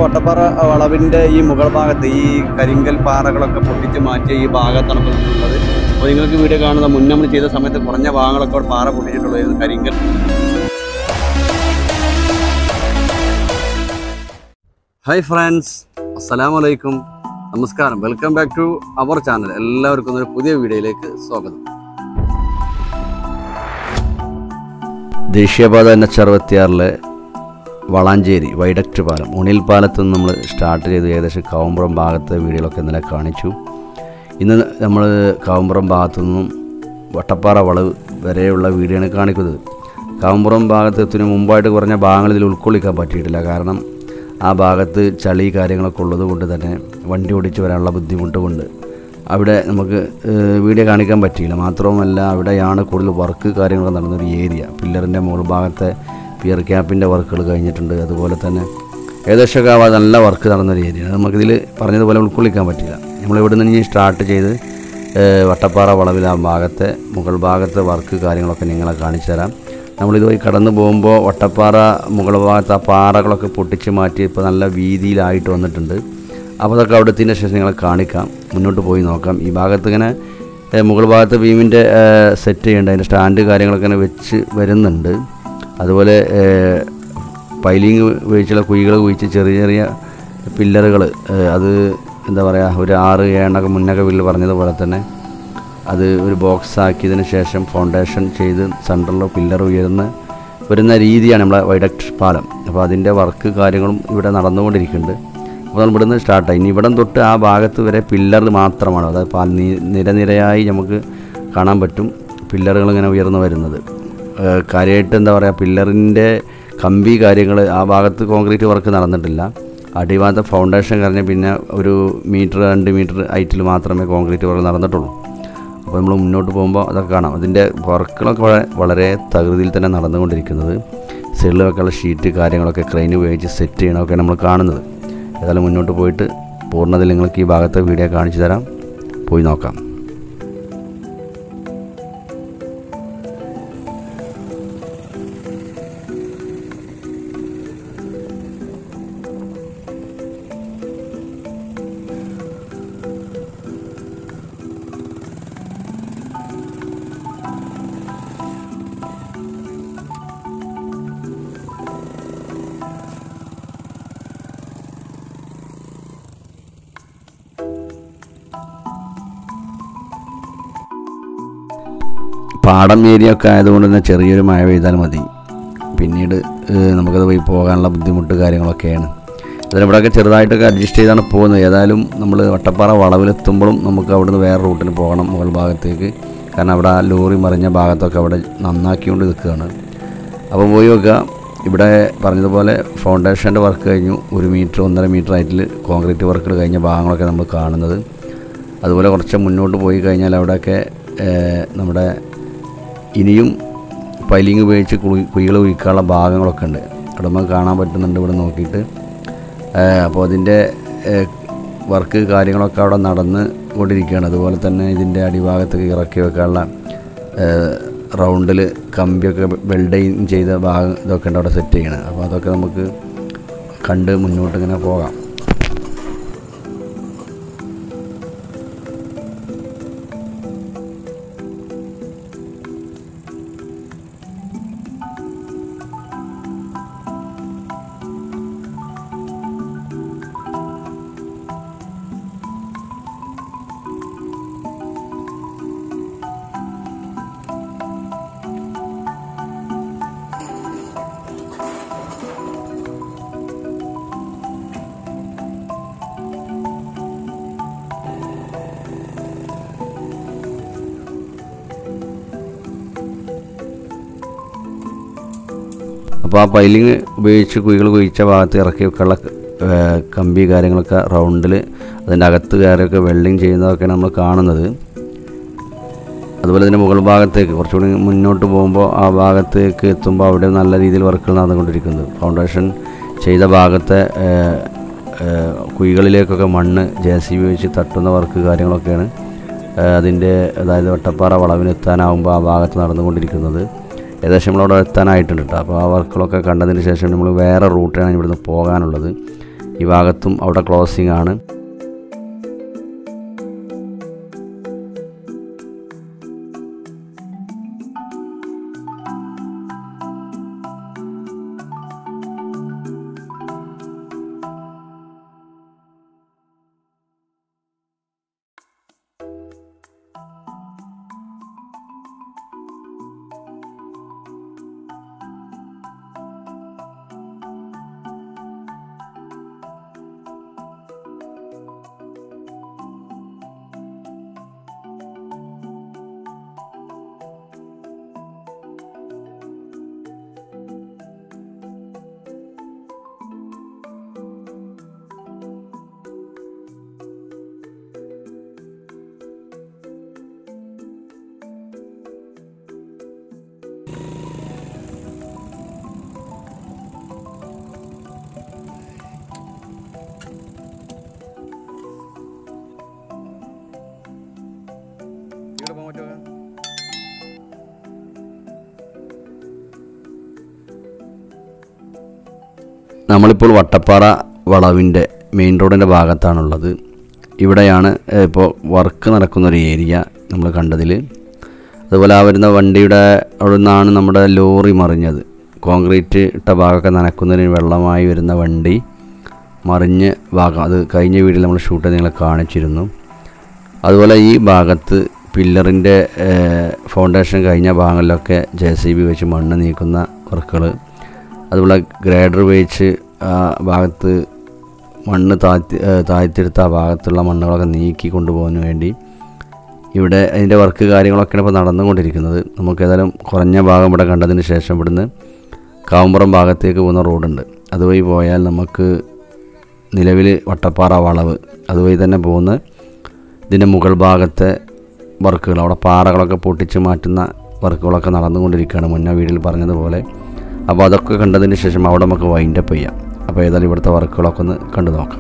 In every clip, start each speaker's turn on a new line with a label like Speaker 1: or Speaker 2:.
Speaker 1: വട്ടപ്പാറ വളവിൻ്റെ ഈ മുകൾ ഭാഗത്ത് ഈ കരിങ്കൽ പാറകളൊക്കെ പൊട്ടിച്ച് മാറ്റിയ ഈ ഭാഗത്താണ് ഇപ്പോൾ നമ്മളുള്ളത് അപ്പോൾ നിങ്ങൾക്ക് വീഡിയോ കാണുന്ന മുന്നേ നമ്മൾ ചെയ്ത സമയത്ത് കുറഞ്ഞ ഭാഗങ്ങളൊക്കെ അവിടെ പാറ പൊട്ടിച്ചിട്ടുള്ളത് ഇത് കരിങ്കൽ ഹായ് ഫ്രണ്ട്സ് അസ്സലാമു അലൈക്കും നമസ്കാരം welcome back to our channel എല്ലാവർക്കും ഒരു പുതിയ വീഡിയോയിലേക്ക് സ്വാഗതം ദേശീയപാത എൻ എച്ച് അറുപത്തിയാറിലെ വളാഞ്ചേരി വൈഡക്റ്റ് പാലം ഉണിൽ പാലത്ത് നിന്ന് നമ്മൾ സ്റ്റാർട്ട് ചെയ്ത് ഏകദേശം കാവുമ്പുറം ഭാഗത്തെ വീഡിയോകളൊക്കെ ഇന്നലെ കാണിച്ചു ഇന്ന് നമ്മൾ കാവുമ്പുറം ഭാഗത്തു നിന്നും വട്ടപ്പാറ വളവ് വരെയുള്ള വീഡിയോ ആണ് കാണിക്കുന്നത് കാവുമ്പുറം ഭാഗത്ത് എത്തുന്നതിന് മുമ്പായിട്ട് കുറഞ്ഞ ഭാഗങ്ങൾ ഇതിൽ ഉൾക്കൊള്ളിക്കാൻ പറ്റിയിട്ടില്ല കാരണം ആ ഭാഗത്ത് ചളി കാര്യങ്ങളൊക്കെ ഉള്ളത് കൊണ്ട് തന്നെ വണ്ടി ഓടിച്ച് വരാനുള്ള ബുദ്ധിമുട്ട് കൊണ്ട് അവിടെ നമുക്ക് ഏഹ്, വീഡിയോ കാണിക്കാൻ പറ്റിയില്ല മാത്രവുമല്ല അവിടെയാണ് കൂടുതൽ വർക്ക് കാര്യങ്ങളൊക്കെ നടന്നൊരു ഏരിയ പില്ലറിൻ്റെ മുകൾ ഭാഗത്തെ പിയർ ക്യാപ്പിൻ്റെ വർക്കുകൾ കഴിഞ്ഞിട്ടുണ്ട് അതുപോലെ തന്നെ ഏകദേശമൊക്കെ ആ നല്ല വർക്ക് നടന്നൊരു ഏരിയ നമുക്കിതിൽ പറഞ്ഞതുപോലെ ഉൾക്കൊള്ളിക്കാൻ പറ്റില്ല നമ്മൾ ഇവിടെ നിന്ന് ഇനി സ്റ്റാർട്ട് ചെയ്ത് ഏഹ്, വട്ടപ്പാറ വളവിൽ ആ ഭാഗത്തെ മുകൾ ഭാഗത്തെ വർക്ക് കാര്യങ്ങളൊക്കെ നിങ്ങളെ കാണിച്ചു തരാം നമ്മളിതുവഴി കടന്നു പോകുമ്പോൾ വട്ടപ്പാറ മുകൾ ഭാഗത്ത് ആ പാറകളൊക്കെ പൊട്ടിച്ച് മാറ്റി ഇപ്പോൾ നല്ല വീതിയിലായിട്ട് വന്നിട്ടുണ്ട് അപ്പോൾ അതൊക്കെ അവിടെ എത്തിയതിന് ശേഷം നിങ്ങളെ കാണിക്കാം മുന്നോട്ട് പോയി നോക്കാം ഈ ഭാഗത്ത് ഇങ്ങനെ ഏഹ്, മുകൾ ഭാഗത്ത് ബീമിൻ്റെ സെറ്റ് ചെയ്യേണ്ട അതിൻ്റെ സ്റ്റാൻഡ് കാര്യങ്ങളൊക്കെ ഇങ്ങനെ വെച്ച് വരുന്നുണ്ട് അതുപോലെ ഏഹ്, പൈലിങ് ഉപയോഗിച്ചുള്ള കുഴികൾ കുഴിച്ച് ചെറിയ ചെറിയ പില്ലറുകൾ അത് എന്താ പറയുക ഒരു ആറ് ഏഴൊക്കെ മുന്നൊക്കെ വീട്ടിൽ പറഞ്ഞതുപോലെ തന്നെ അത് ഒരു ബോക്സ് ആക്കിയതിന് ശേഷം ഫൗണ്ടേഷൻ ചെയ്ത് സെൻറ്ററിൽ പില്ലർ ഉയർന്ന് വരുന്ന രീതിയാണ് നമ്മളെ വൈഡക്ട് പാലം അപ്പോൾ അതിൻ്റെ വർക്ക് കാര്യങ്ങളും ഇവിടെ നടന്നുകൊണ്ടിരിക്കുന്നുണ്ട് അപ്പോൾ നമ്മൾ ഇവിടുന്ന് സ്റ്റാർട്ടായി ഇനി ഇവിടം തൊട്ട് ആ ഭാഗത്ത് വരെ പില്ലർ മാത്രമാണ് അതായത് പാൽ നി- നിരനിരയായി നമുക്ക് കാണാൻ പറ്റും പില്ലറുകൾ ഇങ്ങനെ ഉയർന്നു വരുന്നത് ഏഹ് കാര്യമായിട്ട് എന്താ പറയുക പില്ലറിൻ്റെ കമ്പി കാര്യങ്ങൾ ആ ഭാഗത്ത് കോൺക്രീറ്റ് വർക്ക് നടന്നിട്ടില്ല അടിഭാഗത്തെ ഫൗണ്ടേഷൻ കഴിഞ്ഞ് പിന്നെ ഒരു മീറ്റർ രണ്ട് മീറ്റർ ഹൈറ്റിൽ മാത്രമേ കോൺക്രീറ്റ് വർക്ക് നടന്നിട്ടുള്ളൂ അപ്പോൾ നമ്മൾ മുന്നോട്ട് പോകുമ്പോൾ അതൊക്കെ കാണാം അതിൻ്റെ വർക്കുകളൊക്കെ വളരെ വളരെ തകൃതിയിൽ തന്നെ നടന്നുകൊണ്ടിരിക്കുന്നത് സൈഡിൽ വെക്കാനുള്ള ഷീറ്റ് കാര്യങ്ങളൊക്കെ ക്രെയിൻ ഉപയോഗിച്ച് സെറ്റ് ചെയ്യണമൊക്കെ നമ്മൾ കാണുന്നത് ഏതായാലും മുന്നോട്ട് പോയിട്ട് പൂർണ്ണതയിൽ നിങ്ങൾക്ക് ഈ ഭാഗത്തെ വീഡിയോ കാണിച്ചു തരാം പോയി നോക്കാം പാടം ഏരിയ ഒക്കെ ആയതുകൊണ്ട് തന്നെ ചെറിയൊരു മഴ പെയ്താൽ മതി പിന്നീട് ഏഹ്, നമുക്കത് പോയി പോകാനുള്ള ബുദ്ധിമുട്ട് കാര്യങ്ങളൊക്കെയാണ് അതിന് ഇവിടെയൊക്കെ ചെറുതായിട്ടൊക്കെ അഡ്ജസ്റ്റ് ചെയ്താണ് പോകുന്നത് ഏതായാലും നമ്മൾ വട്ടപ്പാറ വളവിലെത്തുമ്പോഴും നമുക്ക് അവിടുന്ന് വേറെ റൂട്ടിന് പോകണം മുകൾ ഭാഗത്തേക്ക് കാരണം അവിടെ ആ ലോറി മറിഞ്ഞ ഭാഗത്തൊക്കെ അവിടെ നന്നാക്കിക്കൊണ്ട് നിൽക്കുകയാണ് അപ്പോൾ പോയി നോക്കുക ഇവിടെ പറഞ്ഞതുപോലെ ഫൗണ്ടേഷൻ്റെ വർക്ക് കഴിഞ്ഞു ഒരു മീറ്റർ ഒന്നര മീറ്റർ ഹൈറ്റിൽ കോൺക്രീറ്റ് വർക്കുകൾ കഴിഞ്ഞ ഭാഗങ്ങളൊക്കെ നമ്മൾ കാണുന്നത് അതുപോലെ കുറച്ച് മുന്നോട്ട് പോയി കഴിഞ്ഞാൽ അവിടെയൊക്കെ ഏഹ്, നമ്മുടെ ഇനിയും പൈലിങ് ഉപയോഗിച്ച് കുഴി കുഴികൾ കുഴിക്കാനുള്ള ഭാഗങ്ങളൊക്കെ ഉണ്ട് അവിടെ നമുക്ക് കാണാൻ പറ്റുന്നുണ്ട് ഇവിടെ നോക്കിയിട്ട് ഏഹ്, അപ്പോൾ അതിൻ്റെ ഏഹ്, വർക്ക് കാര്യങ്ങളൊക്കെ അവിടെ നടന്ന് കൊണ്ടിരിക്കുകയാണ് അതുപോലെ തന്നെ ഇതിൻ്റെ അടിഭാഗത്തേക്ക് ഇറക്കി വെക്കാനുള്ള റൗണ്ടിൽ കമ്പിയൊക്കെ വെൽഡിങ് ചെയ്ത ഭാഗം ഇതൊക്കെ ഉണ്ട് അവിടെ സെറ്റ് ചെയ്യണത് അപ്പോൾ അതൊക്കെ നമുക്ക് കണ്ട് മുന്നോട്ട് ഇങ്ങനെ പോകാം അപ്പോൾ ആ പൈലിങ് ഉപയോഗിച്ച് കുഴികൾ കുഴിച്ച ഭാഗത്ത് ഇറക്കി വെക്കാനുള്ള ഏഹ്, കമ്പി കാര്യങ്ങളൊക്കെ റൗണ്ടിൽ അതിൻ്റെ അകത്ത് കയറിയൊക്കെ വെൽഡിങ് ചെയ്യുന്നതൊക്കെയാണ് നമ്മൾ കാണുന്നത് അതുപോലെ തന്നെ മുകൾ ഭാഗത്തേക്ക് കുറച്ചുകൂടി മുന്നോട്ട് പോകുമ്പോൾ ആ ഭാഗത്തേക്ക് എത്തുമ്പോൾ അവിടെ നല്ല രീതിയിൽ വർക്കുകൾ നടന്നുകൊണ്ടിരിക്കുന്നത് ഫൗണ്ടേഷൻ ചെയ്ത ഭാഗത്തെ ഏഹ്, ഏഹ്, കുഴികളിലേക്കൊക്കെ മണ്ണ് ജെ സി ബി വെച്ച് തട്ടുന്ന വർക്ക് കാര്യങ്ങളൊക്കെയാണ് ഏഹ്, അതിൻ്റെ അതായത് വട്ടപ്പാറ വളവിനെത്താനാവുമ്പോൾ ആ ഭാഗത്ത് നടന്നുകൊണ്ടിരിക്കുന്നത് ഏകദേശം നമ്മളവിടെ എത്താനായിട്ടുണ്ട് കേട്ടോ അപ്പോൾ ആ വർക്കുകളൊക്കെ കണ്ടതിന് ശേഷം നമ്മൾ വേറെ റൂട്ടിലാണ് ഇവിടുന്ന് പോകാനുള്ളത് ഈ ഭാഗത്തും അവിടെ ക്ലോസിംഗ് ആണ് നമ്മളിപ്പോൾ വട്ടപ്പാറ വളവിൻ്റെ മെയിൻ റോഡിൻ്റെ ഭാഗത്താണുള്ളത് ഇവിടെയാണ് ഏഹ്, ഇപ്പോൾ വർക്ക് നടക്കുന്നൊരു ഏരിയ നമ്മൾ കണ്ടതിൽ അതുപോലെ ആ വരുന്ന വണ്ടിയുടെ അവിടെ നിന്നാണ് നമ്മുടെ ലോറി മറിഞ്ഞത് കോൺക്രീറ്റ് ഇട്ട ഭാഗമൊക്കെ നനക്കുന്നതിന് വെള്ളമായി വരുന്ന വണ്ടി മറിഞ്ഞ് ഭാഗം അത് കഴിഞ്ഞ വീഡിയോയിൽ നമ്മൾ ഷൂട്ട് ചെയ്ത് നിങ്ങളെ കാണിച്ചിരുന്നു അതുപോലെ ഈ ഭാഗത്ത് പില്ലറിൻ്റെ ഫൗണ്ടേഷൻ കഴിഞ്ഞ ഭാഗങ്ങളിലൊക്കെ ജെ സി ബി വെച്ച് മണ്ണ് നീക്കുന്ന വർക്കുകൾ അതുപോലെ ഗ്രേഡർ വെച്ച് ആ ഭാഗത്ത് മണ്ണ് താഴ്ത്തി ഏഹ് താഴ്ത്തിയെടുത്ത ആ ഭാഗത്തുള്ള മണ്ണുകളൊക്കെ നീക്കി കൊണ്ടുപോകാൻ വേണ്ടി ഇവിടെ അതിൻ്റെ വർക്ക് കാര്യങ്ങളൊക്കെയാണ് ഇപ്പോൾ നടന്നുകൊണ്ടിരിക്കുന്നത് നമുക്ക് ഏതായാലും കുറഞ്ഞ ഭാഗം ഇവിടെ കണ്ടതിന് ശേഷം ഇവിടുന്ന് കാവുമ്പുറം ഭാഗത്തേക്ക് പോകുന്ന റോഡുണ്ട് അതുവഴി പോയാൽ നമുക്ക് നിലവിൽ വട്ടപ്പാറ വളവ് അതുവഴി തന്നെ പോകുന്ന ഇതിൻ്റെ മുകൾ ഭാഗത്തെ വർക്കുകൾ അവിടെ പാറകളൊക്കെ പൊട്ടിച്ച് മാറ്റുന്ന വർക്കുകളൊക്കെ നടന്നുകൊണ്ടിരിക്കുകയാണ് മുന്നേ വീഡിയോയിൽ പറഞ്ഞതുപോലെ അപ്പോൾ അതൊക്കെ കണ്ടതിന് ശേഷം അവിടെ നമുക്ക് വൈൻഡപ്പ് ചെയ്യാം അപ്പോൾ ഏതായാലും ഇവിടുത്തെ വർക്കുകളൊക്കെ ഒന്ന് കണ്ടു നോക്കാം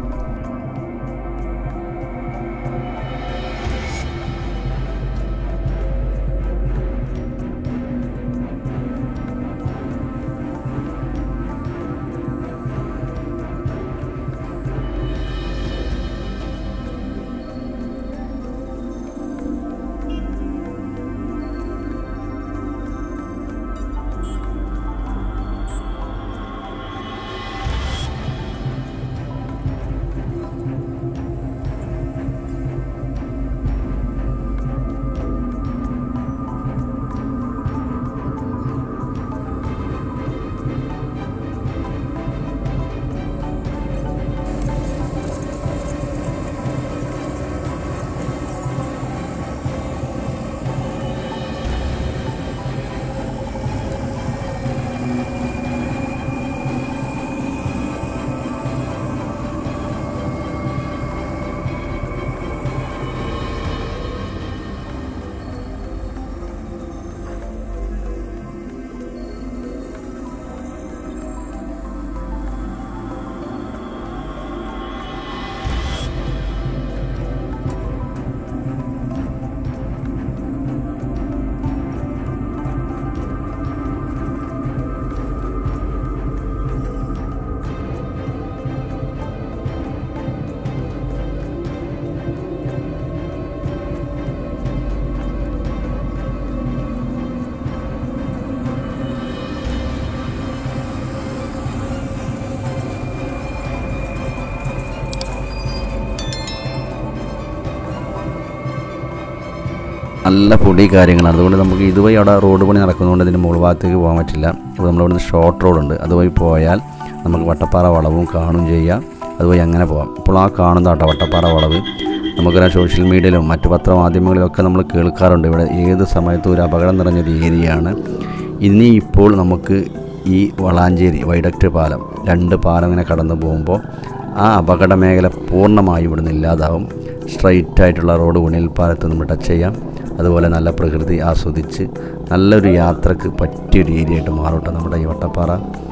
Speaker 1: നല്ല പൊടി കാര്യങ്ങളാണ് അതുകൊണ്ട് നമുക്ക് ഇതുവഴി അവിടെ റോഡ് പണി നടക്കുന്നതുകൊണ്ട് ഇതിൻ്റെ മുകൾ ഭാഗത്തേക്ക് പോകാൻ പറ്റില്ല അപ്പോൾ നമ്മളിവിടുന്ന് ഷോർട്ട് റോഡുണ്ട് അതുവഴി പോയാൽ നമുക്ക് വട്ടപ്പാറ വളവും കാണും ചെയ്യാം അതുവഴി അങ്ങനെ പോകാം ഇപ്പോൾ ആ കാണുന്ന കേട്ടോ വട്ടപ്പാറ വളവ് നമുക്കറിയാം സോഷ്യൽ മീഡിയയിലും മറ്റു പത്രമാധ്യമങ്ങളിലൊക്കെ നമ്മൾ കേൾക്കാറുണ്ട് ഇവിടെ ഏത് സമയത്തും ഒരു അപകടം നിറഞ്ഞൊരു ഏരിയയാണ് ഇനി ഇപ്പോൾ നമുക്ക് ഈ വളാഞ്ചേരി വൈഡക്റ്റ് പാലം രണ്ട് പാലം ഇങ്ങനെ കടന്നു പോകുമ്പോൾ ആ അപകട മേഖല പൂർണ്ണമായും ഇവിടുന്ന് ഇല്ലാതാവും സ്ട്രൈറ്റ് ആയിട്ടുള്ള റോഡ് ഉണിൽ പാലത്ത് നമ്മൾ ടച്ച് ചെയ്യാം അതുപോലെ നല്ല പ്രകൃതി ആസ്വദിച്ച് നല്ലൊരു യാത്രക്ക് പറ്റിയൊരു ഏരിയ ആയിട്ട് മാറട്ടെ നമ്മുടെ ഈ വട്ടപ്പാറ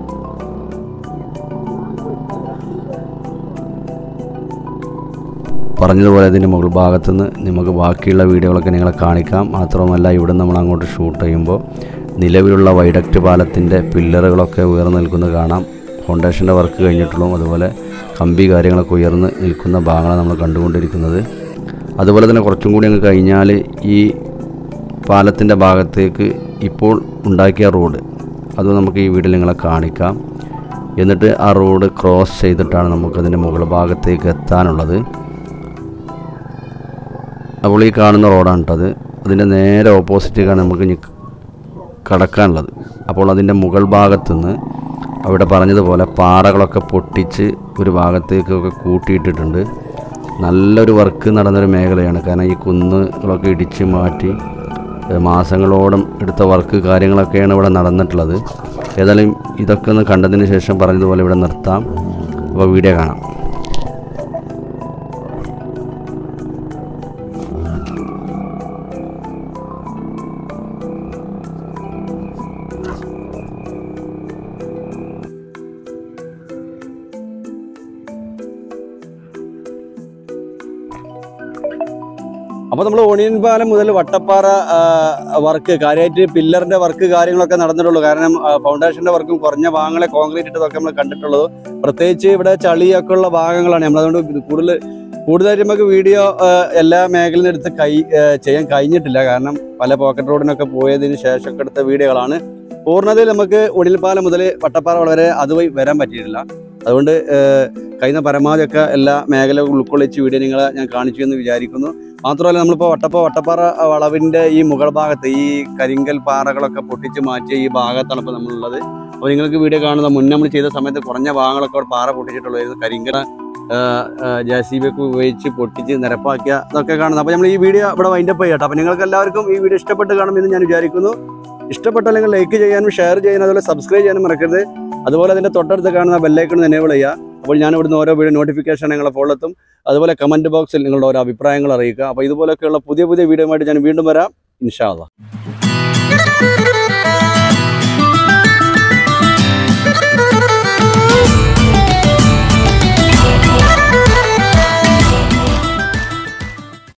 Speaker 1: പറഞ്ഞതുപോലെ ഇതിൻ്റെ മുകൾ ഭാഗത്തുനിന്ന് നമുക്ക് ബാക്കിയുള്ള വീഡിയോകളൊക്കെ നിങ്ങളെ കാണിക്കാം മാത്രമല്ല ഇവിടെ നമ്മൾ അങ്ങോട്ട് ഷൂട്ട് ചെയ്യുമ്പോൾ നിലവിലുള്ള വൈഡക്റ്റ് പാലത്തിൻ്റെ പില്ലറുകളൊക്കെ ഉയർന്നു നിൽക്കുന്നത് കാണാം ഫൗണ്ടേഷൻ്റെ വർക്ക് കഴിഞ്ഞിട്ടുള്ളൂ അതുപോലെ കമ്പി കാര്യങ്ങളൊക്കെ ഉയർന്ന് നിൽക്കുന്ന ഭാഗങ്ങളാണ് നമ്മൾ കണ്ടുകൊണ്ടിരിക്കുന്നത് അതുപോലെ തന്നെ കുറച്ചും കൂടി അങ്ങ് കഴിഞ്ഞാൽ ഈ പാലത്തിൻ്റെ ഭാഗത്തേക്ക് ഇപ്പോൾ ഉണ്ടാക്കിയ റോഡ് അത് നമുക്ക് ഈ വീഡിയോയിൽ നിങ്ങളെ കാണിക്കാം എന്നിട്ട് ആ റോഡ് ക്രോസ് ചെയ്തിട്ടാണ് നമുക്കതിൻ്റെ മുകൾ ഭാഗത്തേക്ക് എത്താനുള്ളത് അപ്പോൾ ഈ കാണുന്ന റോഡാണ് കേട്ടോ അത് അതിൻ്റെ നേരെ ഓപ്പോസിറ്റേക്കാണ് നമുക്ക് ഇനി കടക്കാനുള്ളത് അപ്പോൾ അതിൻ്റെ മുകൾ ഭാഗത്തുനിന്ന് അവിടെ പറഞ്ഞതുപോലെ പാറകളൊക്കെ പൊട്ടിച്ച് ഒരു ഭാഗത്തേക്കൊക്കെ കൂട്ടിയിട്ടിട്ടുണ്ട് നല്ലൊരു വർക്ക് നടന്നൊരു മേഖലയാണ് കാരണം ഈ കുന്നുകളൊക്കെ ഇടിച്ച് മാറ്റി ഏഹ് മാസങ്ങളോളം എടുത്ത വർക്ക് കാര്യങ്ങളൊക്കെയാണ് ഇവിടെ നടന്നിട്ടുള്ളത് ഏതായാലും ഇതൊക്കെ ഒന്ന് കണ്ടതിന് ശേഷം പറഞ്ഞതുപോലെ ഇവിടെ നിർത്താം അപ്പോൾ വീഡിയോ കാണാം
Speaker 2: അപ്പോൾ നമ്മൾ ഒണിയൻ പാലം മുതൽ വട്ടപ്പാറ വർക്ക് കാര്യമായിട്ട് പില്ലറിന്റെ വർക്ക് കാര്യങ്ങളൊക്കെ നടന്നിട്ടുള്ളൂ കാരണം ആ, ഫൗണ്ടേഷന്റെ വർക്കും കുറഞ്ഞ ഭാഗങ്ങളെ കോൺക്രീറ്റ് ഇട്ടതൊക്കെ നമ്മൾ കണ്ടിട്ടുള്ളത് പ്രത്യേകിച്ച് ഇവിടെ ചളിയൊക്കെ ഉള്ള ഭാഗങ്ങളാണ് നമ്മൾ അതുകൊണ്ട് ഇത് കൂടുതൽ കൂടുതലായിട്ട് നമുക്ക് വീഡിയോ എല്ലാ മേഖലയിൽ നിന്ന് എടുത്ത് കൈ ആ, ചെയ്യാൻ കഴിഞ്ഞിട്ടില്ല കാരണം പല പോക്കറ്റ് റോഡിനൊക്കെ പോയതിന് ശേഷമൊക്കെ എടുത്ത വീഡിയോകളാണ് പൂർണ്ണതയിൽ നമുക്ക് ഒടിൽപ്പാലം മുതൽ വട്ടപ്പാറ വരെ അതുവഴി വരാൻ പറ്റിയിട്ടില്ല അതുകൊണ്ട് ഏഹ്, കഴിയുന്ന പരമാവധിയൊക്കെ എല്ലാ മേഖലകളും ഉൾക്കൊള്ളിച്ച് വീഡിയോ നിങ്ങളെ ഞാൻ കാണിച്ചു എന്ന് വിചാരിക്കുന്നു മാത്രമല്ല നമ്മളിപ്പോൾ വട്ടപ്പ വട്ടപ്പാറ വളവിന്റെ ഈ മുകൾ ഭാഗത്ത് ഈ കരിങ്കൽ പാറകളൊക്കെ പൊട്ടിച്ച് മാറ്റിയ ഈ ഭാഗത്താണ് ഇപ്പോൾ നമ്മളുള്ളത് അപ്പോൾ നിങ്ങൾക്ക് വീഡിയോ കാണുന്ന മുന്നേ നമ്മൾ ചെയ്ത സമയത്ത് കുറഞ്ഞ ഭാഗങ്ങളൊക്കെ അവിടെ പാറ പൊട്ടിച്ചിട്ടുള്ളതായിരുന്നു കരിങ്കൽ ജെ സി ബി ഒക്കെ ഉപയോഗിച്ച് പൊട്ടിച്ച് നിരപ്പാക്കിയ ഇതൊക്കെ കാണുന്നത് അപ്പോൾ നമ്മൾ ഈ വീഡിയോ ഇവിടെ വൈൻഡപ്പ് ചെയ്യട്ടെ അപ്പോൾ നിങ്ങൾക്ക് എല്ലാവർക്കും ഈ വീഡിയോ ഇഷ്ടപ്പെട്ട് കാണുമെന്ന് ഞാൻ വിചാരിക്കുന്നു ഇഷ്ടപ്പെട്ടല്ലെങ്കിൽ ലൈക്ക് ചെയ്യാനും ഷെയർ ചെയ്യാനും അതുപോലെ സബ്സ്ക്രൈബ് ചെയ്യാനും മറക്കരുത് അതുപോലെ അതിന്റെ തൊട്ടടുത്ത് കാണുന്ന ബെല്ലൈക്കൺ എനേബിൾ ചെയ്യുക അപ്പോൾ ഞാൻ ഇവിടുന്ന് ഓരോ വീഡിയോ നോട്ടിഫിക്കേഷൻ നിങ്ങളെ ഫോണിലെത്തും അതുപോലെ കമന്റ് ബോക്സിൽ നിങ്ങളുടെ ഓരോ അഭിപ്രായങ്ങൾ അറിയിക്കുക അപ്പോൾ ഇതുപോലെയൊക്കെയുള്ള പുതിയ പുതിയ വീഡിയോ ആയിട്ട് ഞാൻ വീണ്ടും വരാം ഇൻഷാ അള്ളാ